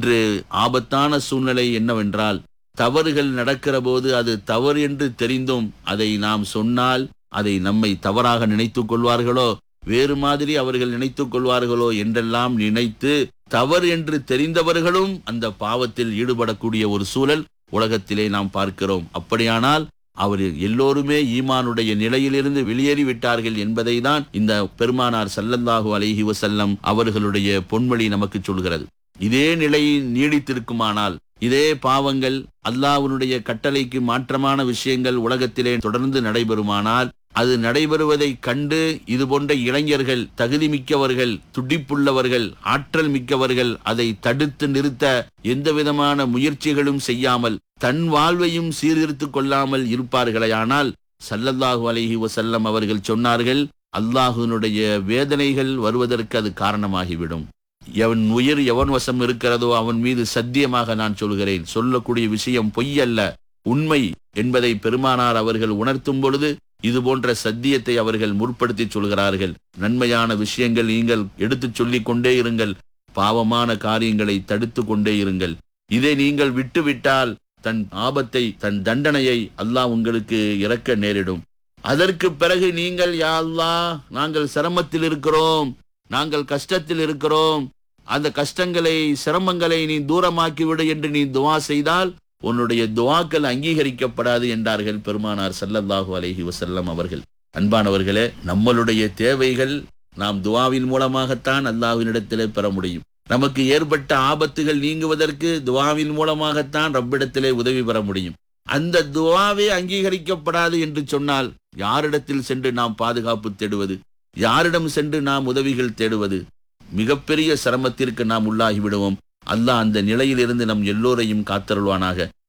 இன்று ஆபத்தான சூழ்நிலை என்னவென்றால் தவறுகள் நடக்கிற போது அது தவறு என்று தெரிந்தும் அதை நாம் சொன்னால் அதை நம்மை தவறாக நினைத்துக் கொள்வார்களோ வேறு மாதிரி அவர்கள் நினைத்துக் கொள்வார்களோ என்றெல்லாம் நினைத்து தவறு என்று தெரிந்தவர்களும் அந்த பாவத்தில் ஈடுபடக்கூடிய ஒரு சூழல் உலகத்திலே நாம் பார்க்கிறோம் அப்படியானால் அவர் எல்லோருமே ஈமானுடைய நிலையிலிருந்து வெளியேறி விட்டார்கள் என்பதை தான் இந்த பெருமானார் சல்லல்லாஹு அலைஹி வசல்லம் அவர்களுடைய பொன்மொழி நமக்கு சொல்கிறது இதே நிலை நீடித்திருக்குமானால் இதே பாவங்கள் அல்லாஹ்வினுடைய கட்டளைக்கு மாற்றமான விஷயங்கள் உலகத்திலே தொடர்ந்து நடைபெறுமானால் அது நடைபெறுவதை கண்டு இது போன்ற இளைஞர்கள் தகுதி மிக்கவர்கள் துடிப்புள்ளவர்கள் ஆற்றல் மிக்கவர்கள் அதை தடுத்து நிறுத்த எந்த விதமான முயற்சிகளும் செய்யாமல் தன் வாழ்வையும் சீர்திருத்திக் கொள்ளாமல் இருப்பார்களேயானால் சல்லல்லாஹு அலைஹி வசல்லம் அவர்கள் சொன்னார்கள் அல்லாஹுனுடைய வேதனைகள் வருவதற்கு அது காரணமாகிவிடும் எவன் உயிர் எவன் வசம் இருக்கிறதோ அவன் மீது சத்தியமாக நான் சொல்கிறேன் சொல்லக்கூடிய விஷயம் பொய் அல்ல உண்மை என்பதை பெருமானார் அவர்கள் உணர்த்தும் பொழுது இது போன்ற சத்தியத்தை அவர்கள் முற்படுத்தி சொல்கிறார்கள் நன்மையான விஷயங்கள் நீங்கள் எடுத்துச் சொல்லிக் கொண்டே இருங்கள் பாவமான காரியங்களை தடுத்து கொண்டே இருங்கள் இதை நீங்கள் விட்டுவிட்டால் தன் ஆபத்தை தன் தண்டனையை அல்லாஹ் உங்களுக்கு இறக்க நேரிடும் அதற்கு பிறகு நீங்கள் யா அல்லாஹ் நாங்கள் சிரமத்தில் இருக்கிறோம் நாங்கள் கஷ்டத்தில் இருக்கிறோம் அந்த கஷ்டங்களை சிரமங்களை நீ தூரமாக்கி விடு என்று நீ துவா செய்தால் உன்னுடைய துவாக்கள் அங்கீகரிக்கப்படாது என்றார்கள் பெருமானார் ஸல்லல்லாஹு அலைஹி வஸல்லம் அவர்கள் அன்பானவர்களே நம்மளுடைய தேவைகள் நாம் துவாவின் மூலமாகத்தான் அல்லாஹ்வினிடத்திலே பெற முடியும் நமக்கு ஏற்பட்ட ஆபத்துகள் நீங்குவதற்கு துவாவின் மூலமாகத்தான் ரப்பிடத்திலே உதவி பெற முடியும் அந்த துவாவே அங்கீகரிக்கப்படாது என்று சொன்னால் யாரிடத்தில் சென்று நாம் பாதுகாப்பு தேடுவது யாரிடம் சென்று நாம் உதவிகள் தேடுவது மிகப்பெரிய சிரமத்திற்கு நாம் உள்ளாகி விடுவோம் அல்லாஹ் அந்த நிலையிலிருந்து நம் எல்லோரையும் காத்தருள்வானாக